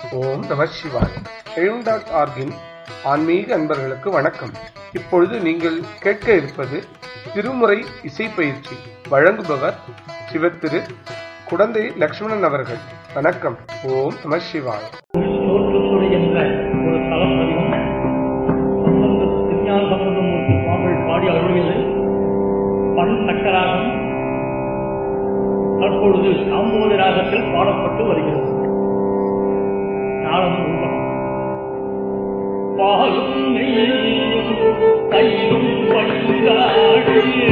ஓம் நம சிவாய் எழும் டாட் ஆர்கின் ஆன்மீக அன்பர்களுக்கு வணக்கம் இப்பொழுது நீங்கள் கேட்க இருப்பது திருமுறை இசை பயிற்சி வழங்குபவர் சிவத்திரு குடந்தை லக்ஷ்மணன் அவர்கள் வணக்கம் ஓம் நம சிவாய் தோற்றுத்துறை என்ற ஒரு தலம் பதிவும் சம்பந்த திருஞான சம்பந்தமூர்த்தி சுவாமிகள் பாடி அருள்வில்லை பண் சக்கராகம் தற்பொழுது காம்போது ராகத்தில் பாடப்பட்டு வருகிறது நாளம் உண்பம் பாலும் நெய்யும் தையும் பைந்தாடியே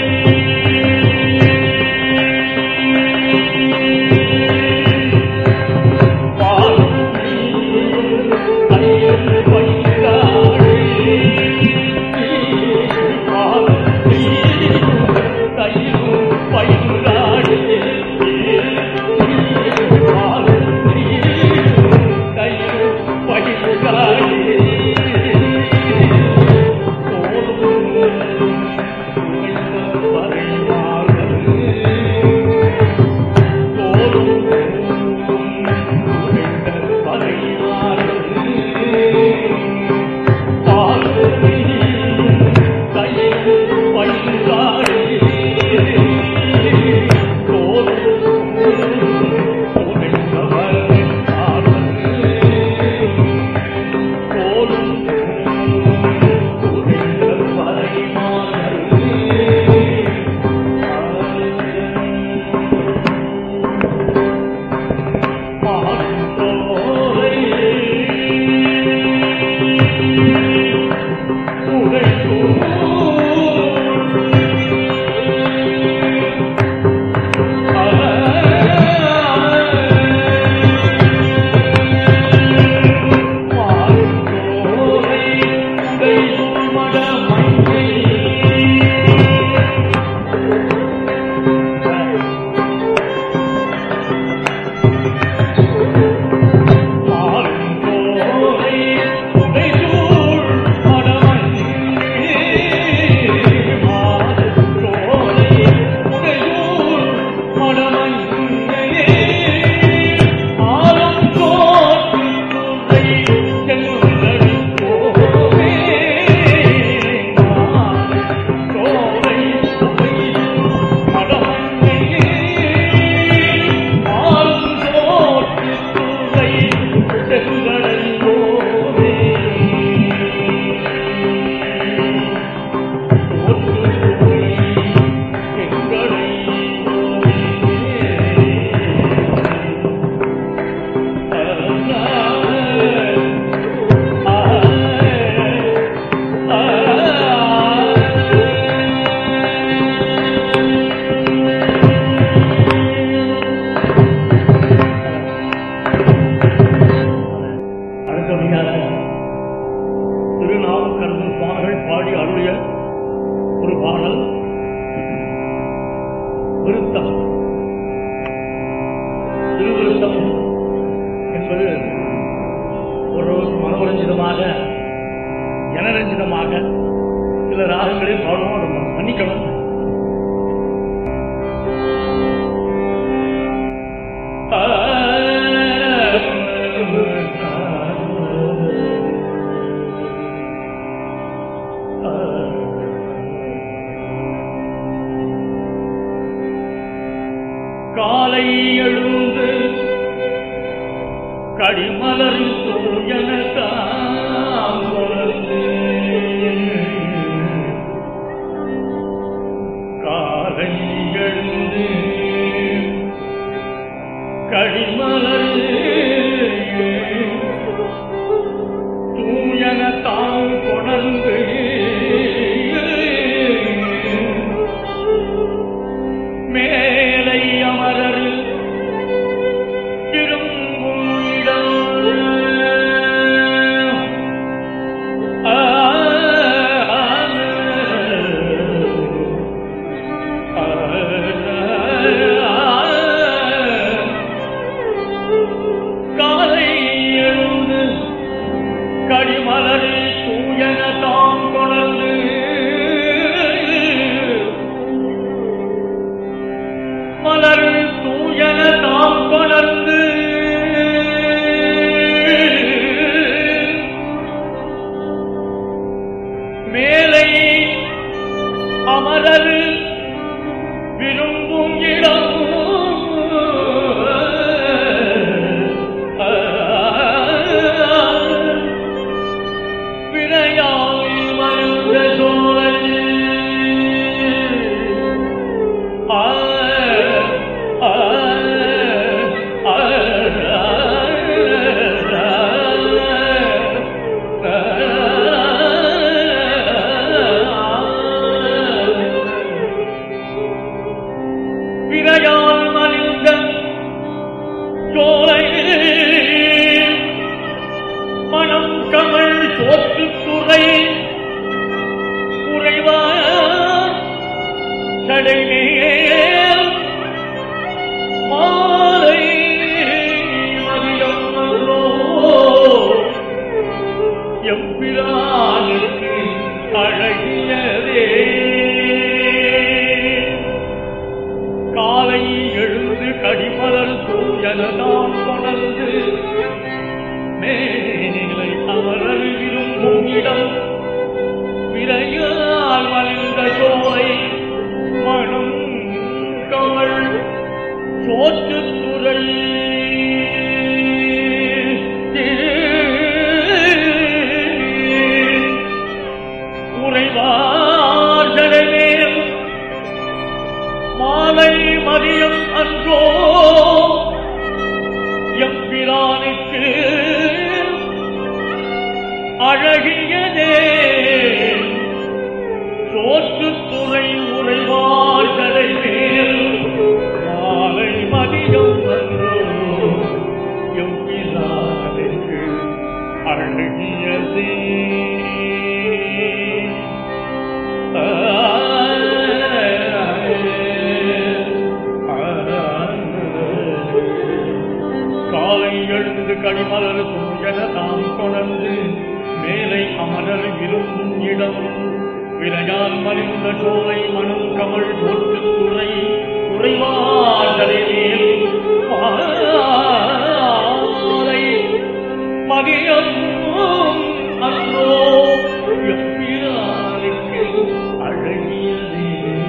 அடுத்தபடியாக திருநாவுக்கரசு சுவாமிகள் பாடி அருளிய ஒரு பாடல் விருத்தம் திருவிருத்தம் என்பது ஒரு மனோரஞ்சிதமாக ஜனரஞ்சிதமாக சில ராகங்களில் பாடுவோம் அதை மன்னிக்கணும் காலை எழுந்து கடிமலர் தூயன தாங்கொலந்து காலை எழுந்து கடிமலர் தூயன தாங் கொணர்ந்து மேலை அமரர் விரும்பும் இடம் ஆ, ஆ, ஆ, ஆ, எம்பிரானுக்கு அழகியதே காலை எழுந்து கடிமலர் தூயனதாம் கொணர்ந்து மேலை அமரர் விரும்பும் இடம் விரையால் மலிந்த சோலை மனம் கமழ் சோற்றுத்துறை உறைவாசடமேல் மாலை மதியம் அன்றோ எம்பிரானுக்கு அழகியதே சோற்றுத்துறை உறைவாசடை மேல் மாலை மதியம் அன்றோ எம்பிரானுக்கு அழகியதே காலை எழுந்து கடிமலர் தூயன தாம் கொணர்ந்து மேலை அமரர் விரும்பும் இடம் விரையால் மலிந்த சோலை மனம் கமழ் போட்டு துறை குறைவாடலை மேல் மாலை மதியம் அன்றோ எப்பிரானுக்கு அழகியதே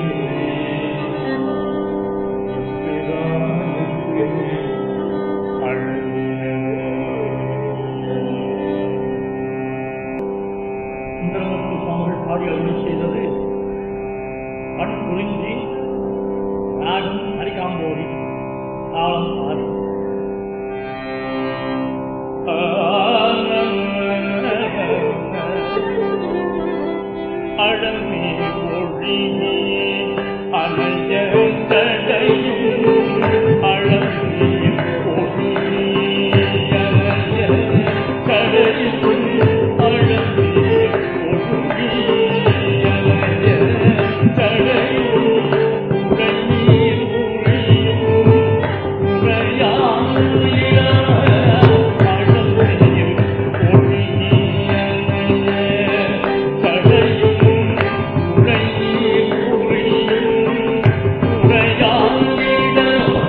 எப்பிரானுக்கு சுந்தரமூர்த்தி சுவாமிகள் பாடி அருளி செய்தது கண் குறிஞ்சி ராகம் அரிகாம்போரி தாளம் ஆறு அழமே மொழியே அணைய தடையும் அழமே மொழியே அணைய தடையும் அழமே மொழியே அணைய தடையும் உரையீர் உரையும் உரையாயிர அழமே மொழியே அணைய தடையும் உரையீர் உரையும் உரையாயிர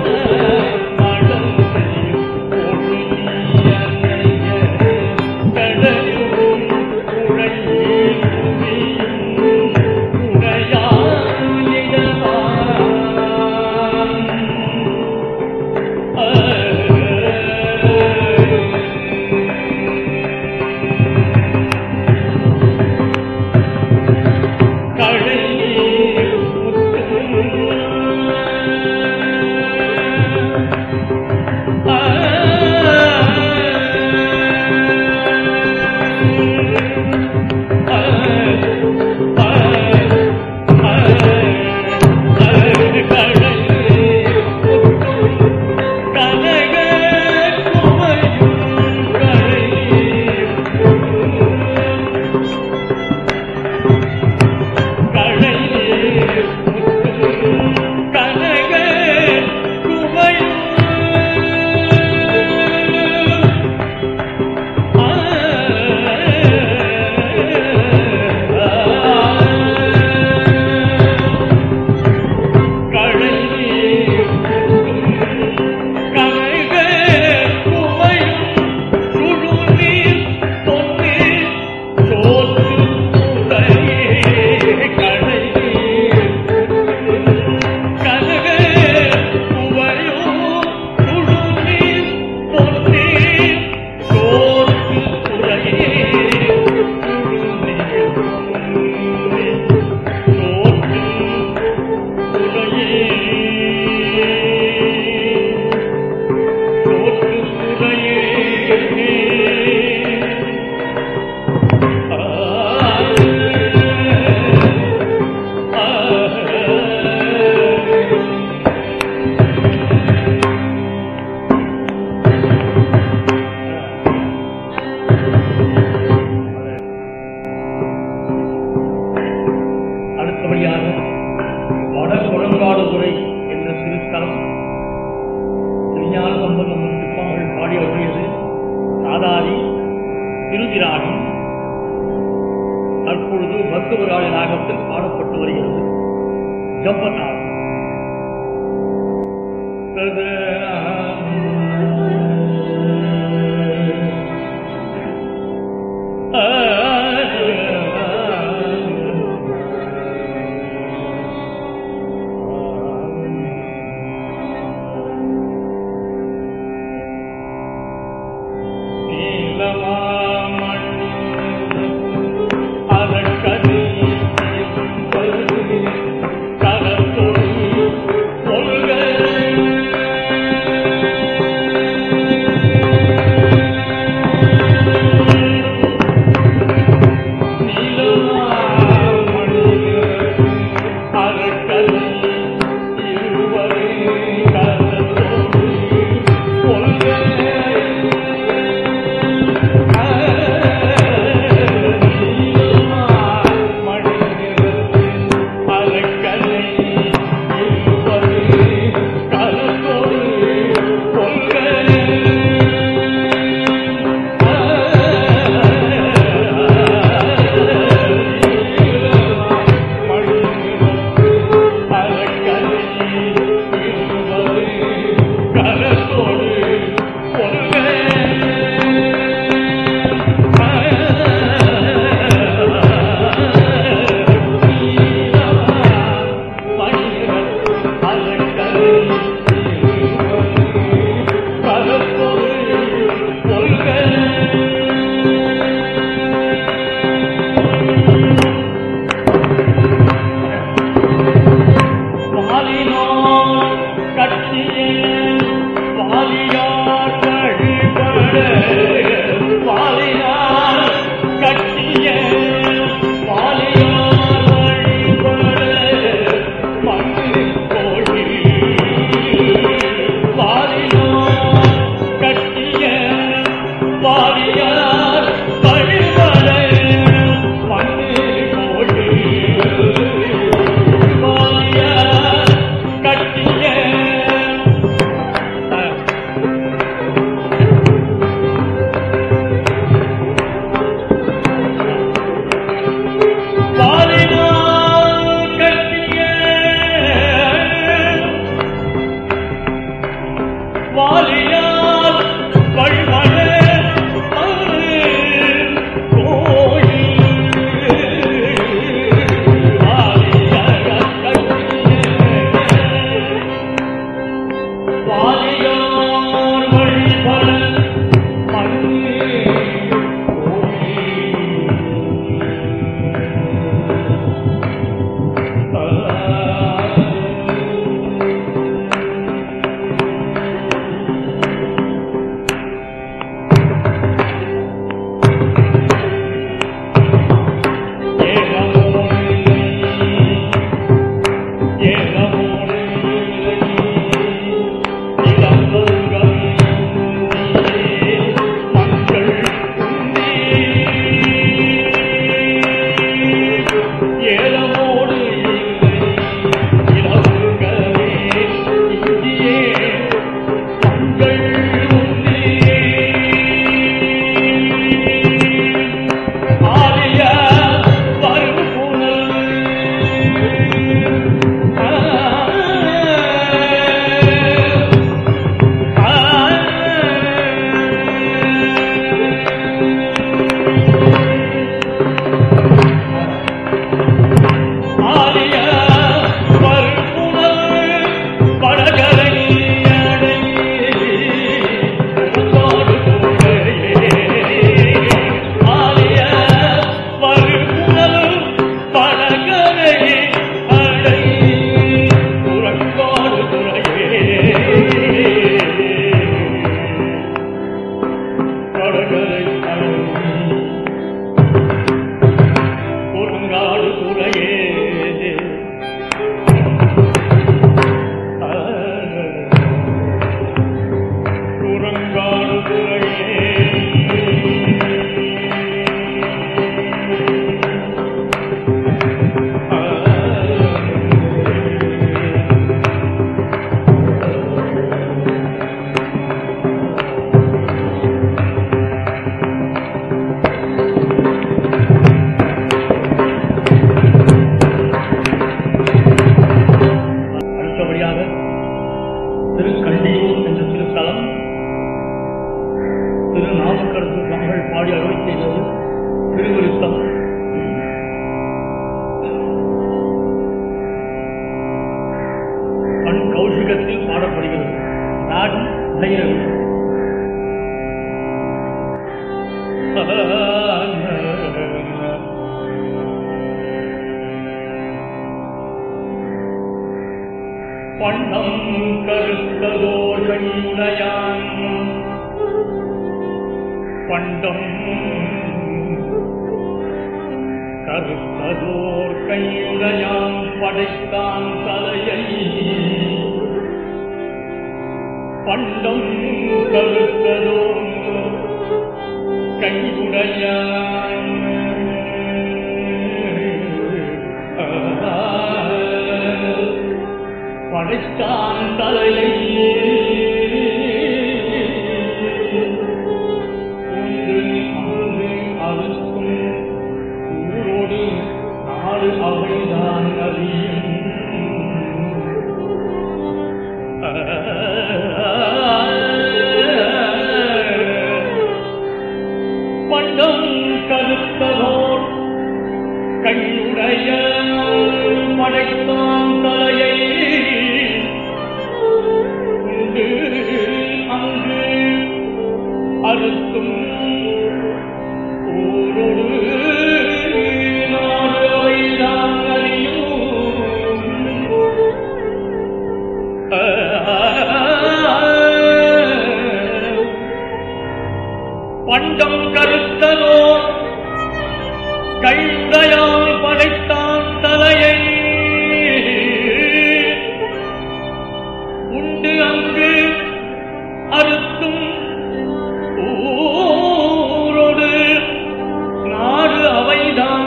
அடுத்தபடியாக வட குரங்காடுதுறை என்ற திருத்தலம் திருஞான சம்பந்தம் சிற்பங்கள் பாடி அருளியது சாதாரி திருவிராகம் தற்பொழுது மருத்துவராய நாகத்தில் பாடப்பட்டு வருகிறது ஜம்பனார் கரத்தொழில் கொள்கை பாடி அருளை செய்தது திருவிருத்தம் பண் கௌசிகத்தில் பாடப்படுகிறது ராகம் பைரவி பண்டம் கருத்ததோர் கையுடையான் பண்டம் கருத்ததோர் கையுடையான் படைத்தான் தலையை பண்டம் கருத்ததோர் கையுடையான் படைத்தான் தலையை உண்டு அங்கு அறுக்கும் ஊரோடு நாடு அவைதான் அறியும் பண்டம் கருத்ததோர் கையுடைய படைத்தான் தலையை உண்டு அங்கு அறுத்தும் ஊரோடு நாடு அவைதான் அறியும் பண்டம் கருத்ததோ கையுடையால் படைத்தான் தலையை உண்டு அங்கு அறுத்தும் ஊரோடு நாடு அவைதான்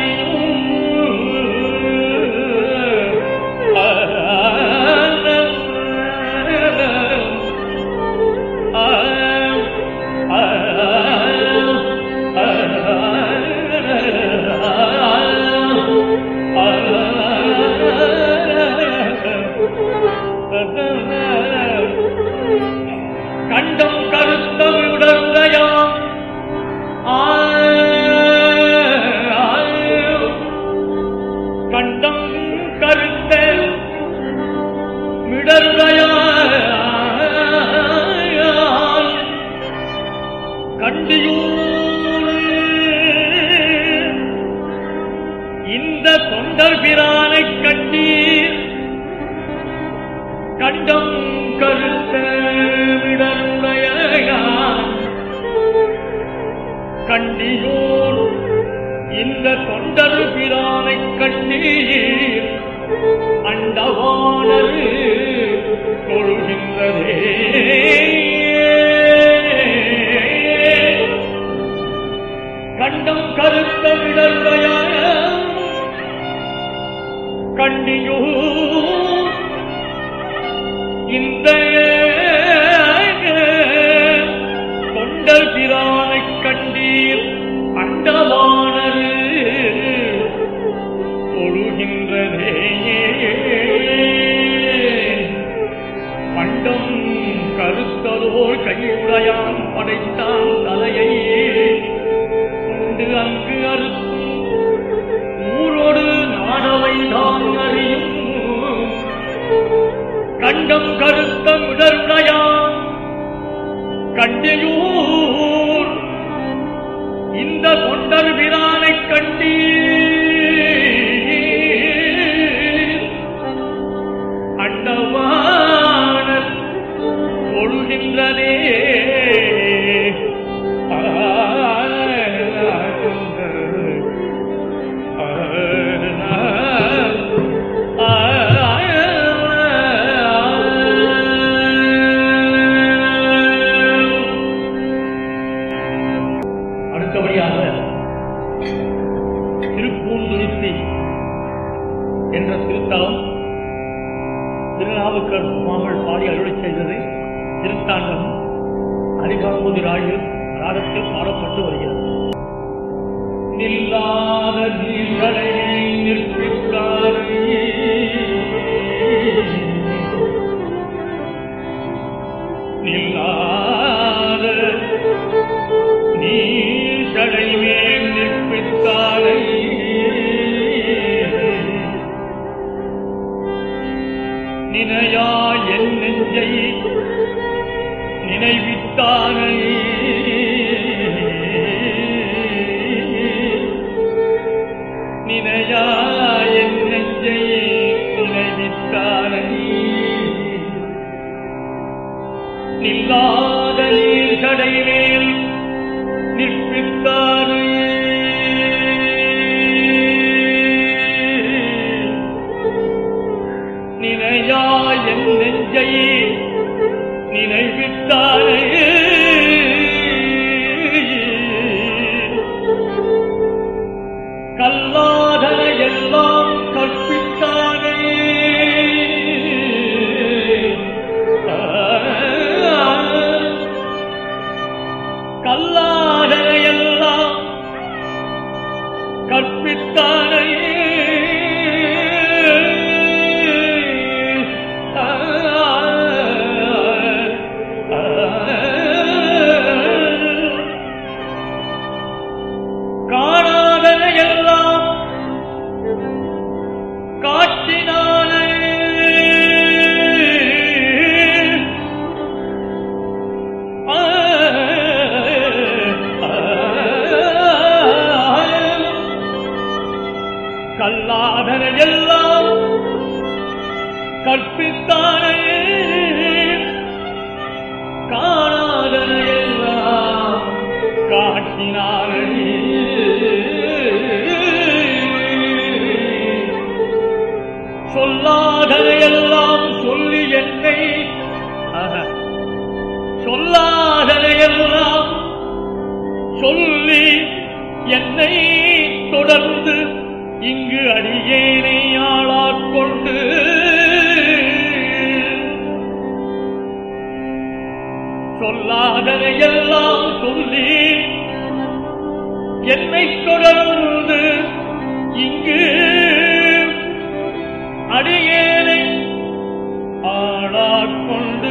கண்டம் கருத்த விடந்தையாம் கண்டம் கருத்த மிடருடையான் கண்டியூர் இந்த தொண்டர் பிரானை கண்டீர் கண்டம் கருத்த விடருடையான் கண்டியோர் இந்த தொண்டர் பிரானை கண்டீர் அண்டவானது தொழுகின்றதே கண்டம் கருத்த விடருடையான் கண்டியூர் இந்த தொண்டர் பிரானை கண்டீர் அண்டவானது தொழுகின்றதே பண்டம் கருத்ததோர் கையுடையான் படைத்தான் தலையை உண்டு அங்கு அறுக்கும் ஊரோடு நாடவை தான் அறியும் கண்டம் கருத்த மிடருடையான் கண்டியூர் இந்த தொண்டர் பிரானை கண்டீர் அண்டவான தொழுகின்றதே அடுத்தபடியாக திருப்பூந்துருத்தி என்ற திருத்தலம் திருநாவுக்கர் சுவாமிகள் பாடி அருளை செய்தது திருத்தாண்டம் அரிகாம்புதி ராயில் ராகத்தில் பாடப்பட்டு வருகிறது நில்லாத நீர்களை நிற்பித்தாரே நில்லாத நீர் கல்லாதனையெல்லாம் கற்பித்தானையே காணாதனையெல்லாம் காட்டினானே கல்லாதன எல்லாம் கற்பித்தானே காணாதன எல்லாம் காட்டினானே சொல்லாதனையெல்லாம் சொல்லி என்னை ஆஹா. சொல்லாதனையெல்லாம் சொல்லி என்னை தொடர்ந்து இங்கு அடியேனை ஆளாக்கொண்டு சொல்லாதனையெல்லாம் சொல்லி என்னை தொடர்ந்து இங்கு அடியேனை ஆளாக்கொண்டு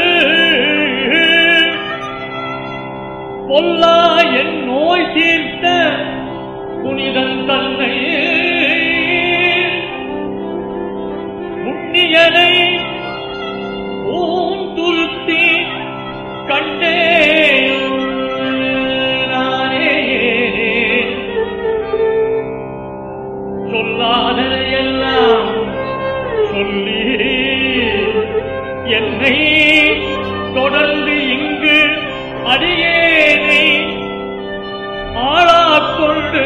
பொல்லா என் நோய் தீர்த்த புனிதன் தன்னை புண்ணியனை பூந்துருத்தி கண்டே நானே சொல்லாததையெல்லாம் சொல்லி என்னை தொடர்ந்து இங்கு அடியேனை ஆளாக்கொண்டு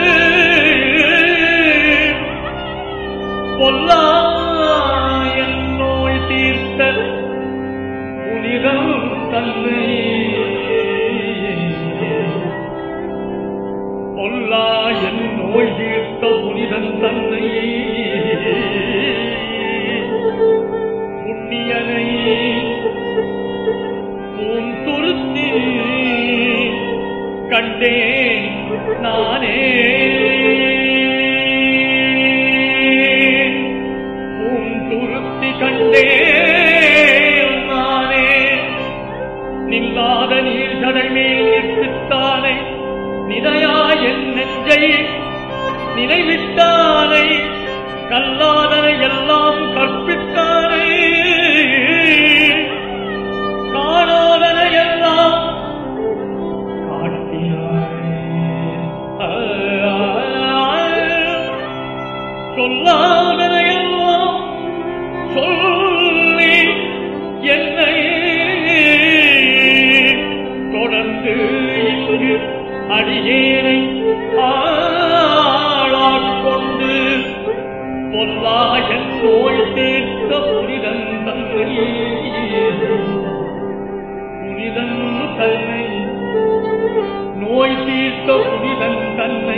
பொல்லா என் நோய் தீர்த்த புனிதம் தன்னை பொல்லா என் நோய் தீர்த்த புனிதன் தன்னை புண்ணியனை பூந்துருத்தி கண்டேன் நானே பூந்துருத்தி கண்டேன் நானே நில்லாத நீர் சடை மேல் நிற்பித்தானை நிலையா என் நெஞ்சை நினைவிட்டானை கல்லாதனை எல்லாம் கற்பித்தானை காணாதனை எல்லாம் காட்டினானே சொல்லாதனை எல்லாம் சொல்லி என்னை தொடர்ந்து இங்கு அடியேனை ஆளாக்கொண்டு பொல்லா என் நோய் தீர்த்த புனிதன் தன்னை புனிதன் தன்னை நோய் தீர்த்த புனிதன் தன்னை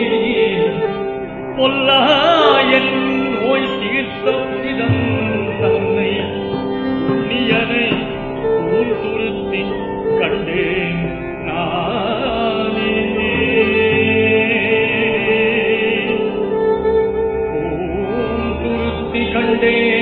பொல்லா என் நோய் தீர்த்த புனிதன் தன்னை புண்ணியனை ஊர்துருத்தி கண்டேன் நானே ஊர்துருத்தி கண்டேன்